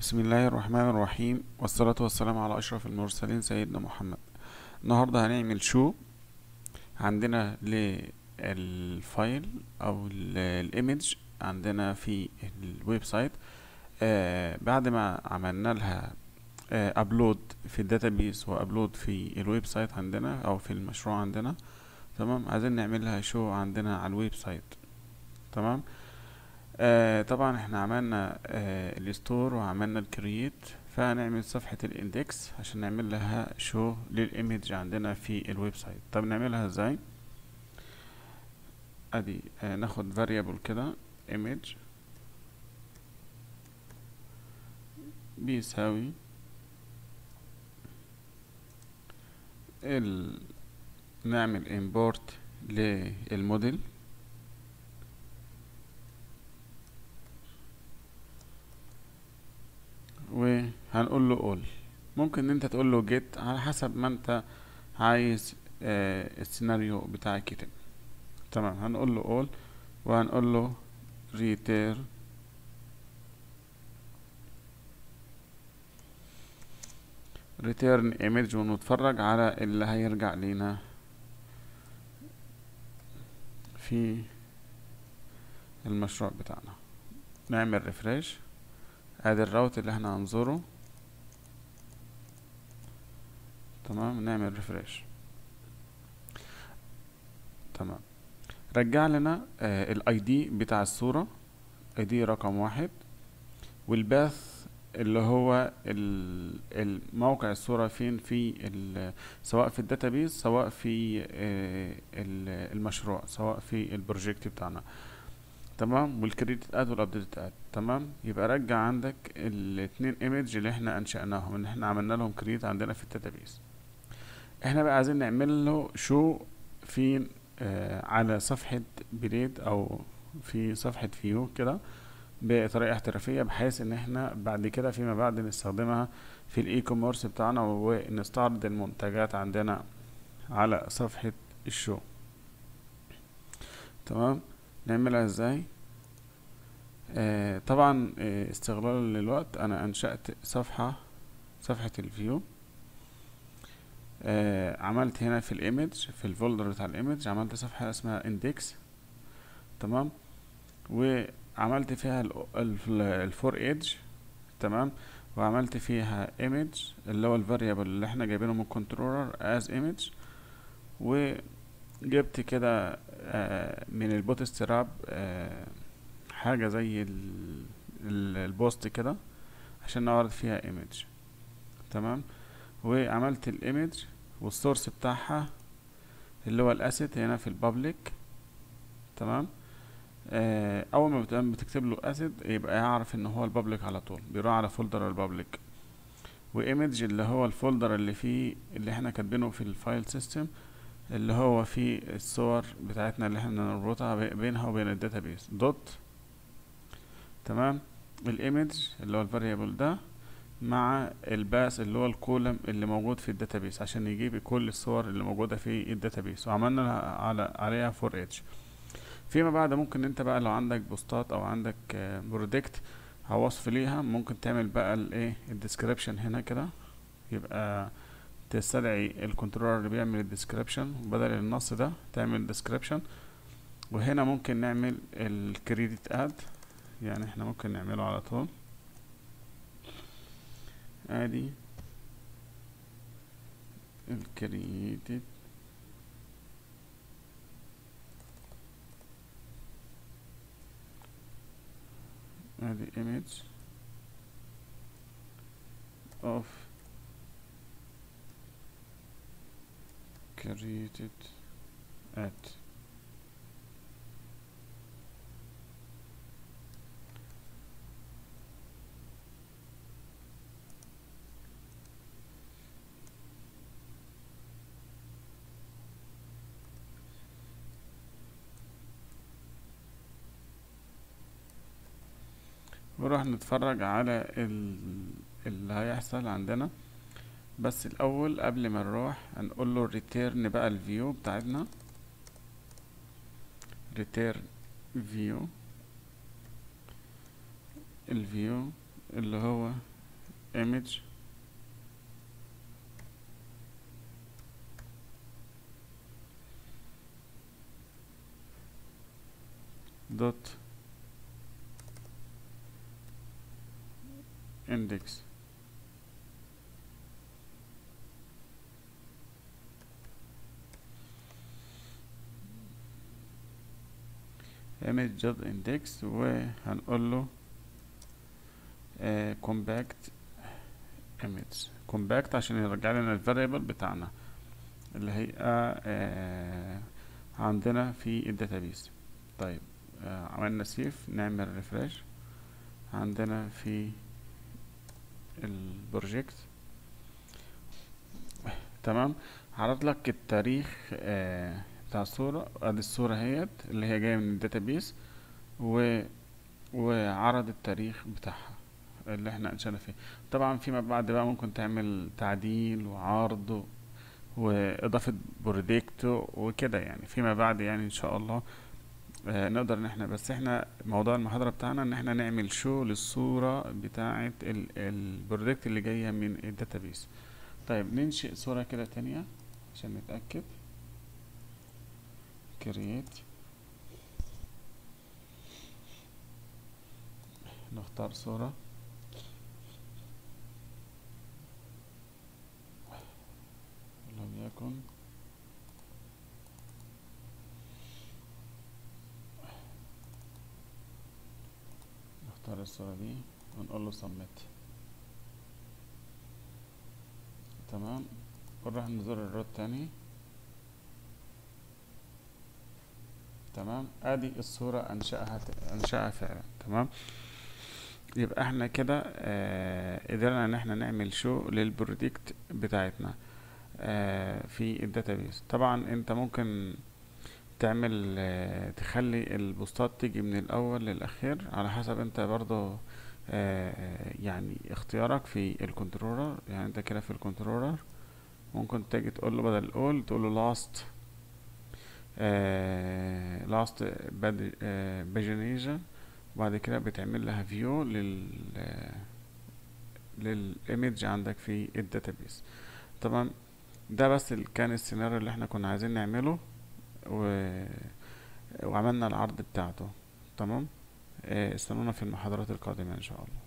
بسم الله الرحمن الرحيم والصلاة والسلام على أشرف المرسلين سيدنا محمد النهاردة هنعمل شو عندنا للفايل أو الايمج عندنا في الويب سايت آه بعد ما عملنا لها ابلود في الداتابيس وابلود في الويب سايت عندنا او في المشروع عندنا تمام عايزين نعمل لها شو عندنا على الويب سايت تمام آه طبعا احنا عملنا آه الستور وعملنا الكرييت فهنعمل صفحة الاندكس عشان نعمل لها شو للايمج عندنا في الويب سايت طب نعملها ازاي ادي آه ناخد variable كده image بيساوي ال نعمل import للموديل وهنقول له all ممكن ان انت تقول له get على حسب ما انت عايز آه السيناريو بتاعك يتم تمام هنقول له all وهنقول له return return image ونتفرج على اللي هيرجع لينا في المشروع بتاعنا نعمل ريفريش ادي الراوت اللي احنا هنزوره تمام نعمل ريفريش تمام رجع لنا آه الاي دي بتاع الصورة اي دي رقم واحد والباث اللي هو الموقع الصورة فين في سواء في الداتابيز سواء في آه المشروع سواء في البروجكت بتاعنا تمام والكريدت اد والابديت اد تمام يبقى رجع عندك الاتنين ايمج اللي احنا انشأناهم ان احنا عملنا لهم كريت عندنا في الداتابيز احنا بقى عايزين نعمل له شو في آه على صفحة بريد او في صفحة فيو كده بطريقة احترافية بحيث ان احنا بعد كده فيما بعد نستخدمها في الاي كوميرس بتاعنا ونستعرض المنتجات عندنا على صفحة الشو تمام نعملها ازاي آه طبعا آه استغلالا للوقت انا انشأت صفحة صفحة الفيو آه عملت هنا في الايمج في الفولدر بتاع الايمج عملت صفحة اسمها اندكس تمام وعملت فيها الفور ايدج تمام وعملت فيها ايمج اللي هو الفاريبل اللي احنا جايبينه من الكنترولر از ايمج وجبت كده من البوت ستراب حاجة زي البوست كده عشان نعرض فيها ايمج تمام وعملت الايمج والسورس بتاعها اللي هو الاسيت هنا في البابليك تمام اول ما بتكتب له اسيت يبقى يعرف ان هو البابليك على طول بيروح على فولدر البابليك وايمج اللي هو الفولدر اللي فيه اللي احنا كاتبينه في الفايل سيستم اللي هو في الصور بتاعتنا اللي احنا نربطها بينها وبين الداتابيس دوت تمام الايمج اللي هو الفاريبل ده مع الباس اللي هو الكولم اللي موجود في الداتابيس عشان يجيب كل الصور اللي موجودة في الداتابيس وعملنا على عليها فور اتش فيما بعد ممكن انت بقى لو عندك بوستات او عندك برودكت او وصف ليها ممكن تعمل بقى الايه الديسكريبشن هنا كده يبقى تستدعي الكنترولر اللي بيعمل الديسكريبشن بدل النص ده تعمل ديسكريبشن وهنا ممكن نعمل الكريدت اد يعني احنا ممكن نعمله على طول ادي الكريدت ادي image of created at ونروح نتفرج على اللي هيحصل عندنا بس الاول قبل ما نروح هنقول له ريتيرن بقى الفيو بتاعتنا return view الفيو اللي هو image dot index image dot index وهنقول له آه compact image compact عشان يرجع لنا الفاريبل بتاعنا اللي هي آه عندنا في الداتابيس طيب آه عملنا سيف نعمل ريفرش عندنا في البروجكت تمام عرض لك التاريخ آه بتاع الصورة ادي الصورة اهيت اللي هي جاية من الداتابيس و وعرض التاريخ بتاعها اللي احنا انشأنا فيه طبعا فيما بعد بقى ممكن تعمل تعديل وعرض و... واضافة بروجكت وكده يعني فيما بعد يعني ان شاء الله آه نقدر ان احنا بس احنا موضوع المحاضرة بتاعنا ان احنا نعمل شو للصورة بتاعة البروجكت اللي جاية من الداتابيس طيب ننشئ صورة كده تانية عشان نتأكد create نختار صورة وليكن نختار الصورة دي ونقول له submit تمام ونروح نزور الروت تاني تمام ادي الصورة انشأها انشأها فعلا تمام يبقى احنا كده آه قدرنا ان احنا نعمل شو للبرودكت بتاعتنا آه في الداتابيس طبعا انت ممكن تعمل آه تخلي البوستات تيجي من الاول للاخير على حسب انت برضو آه يعني اختيارك في الكنترولر يعني انت كده في الكنترولر ممكن تيجي تقول له بدل all تقول له last آه last pagination وبعد كده بتعمل لها فيو لل للايمج عندك في الداتابيس طبعا ده بس كان السيناريو اللي احنا كنا عايزين نعمله و... وعملنا العرض بتاعته تمام آه استنونا في المحاضرات القادمة ان شاء الله